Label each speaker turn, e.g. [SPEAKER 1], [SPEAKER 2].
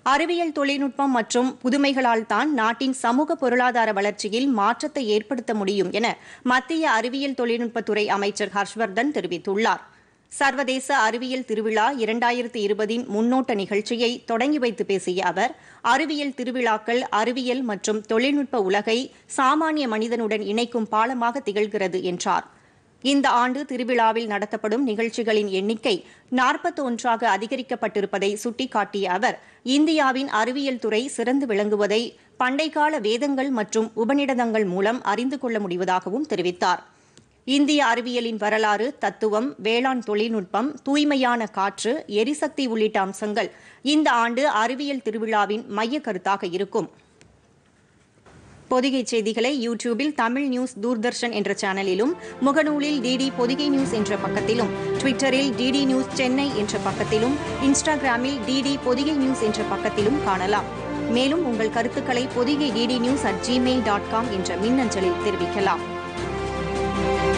[SPEAKER 1] அறிவியல் தொழில்நுட்பம் மற்றும் புதுமைகளால் தான் நாட்டின் சமூக பொருளாதார வளர்ச்சியில் மாற்றத்தை ஏற்படுத்த முடியும் என மத்திய அறிவியல் தொழில்நுட்பத்துறை அமைச்சர் ஹர்ஷ்வர்தன் தெரிவித்துள்ளார் சர்வதேச அறிவியல் திருவிழா இரண்டாயிரத்தி இருபதின் முன்னோட்ட நிகழ்ச்சியை தொடங்கி வைத்து பேசிய அவர் அறிவியல் திருவிழாக்கள் அறிவியல் மற்றும் தொழில்நுட்ப உலகை சாமானிய மனிதனுடன் இணைக்கும் பாலமாக திகழ்கிறது என்றார் இந்த ஆண்டு திருவிழாவில் நடத்தப்படும் நிகழ்ச்சிகளின் எண்ணிக்கை நாற்பத்தி ஒன்றாக அதிகரிக்கப்பட்டிருப்பதை சுட்டிக்காட்டிய அவர் இந்தியாவின் அறிவியல் துறை சிறந்து விளங்குவதை பண்டைக்கால வேதங்கள் மற்றும் உபநிடதங்கள் மூலம் அறிந்து கொள்ள முடிவதாகவும் தெரிவித்தார் இந்திய அறிவியலின் வரலாறு தத்துவம் வேளாண் தொழில்நுட்பம் தூய்மையான காற்று எரிசக்தி உள்ளிட்ட அம்சங்கள் இந்த ஆண்டு அறிவியல் திருவிழாவின் மைய கருத்தாக இருக்கும் பொதிகை செய்திகளை யூடியூபில் தமிழ் நியூஸ் தூர்தர்ஷன் என்ற சேனலிலும் முகநூலில் டிடி பொதிகை நியூஸ் என்ற பக்கத்திலும் ட்விட்டரில் டிடி நியூஸ் சென்னை என்ற பக்கத்திலும் இன்ஸ்டாகிராமில் டிடி பொதிகை நியூஸ் என்ற பக்கத்திலும் காணலாம் மேலும் உங்கள் கருத்துக்களை Pothigai DD news at Gmail dot com என்ற மின்னஞ்சலில் தெரிவிக்கலாம்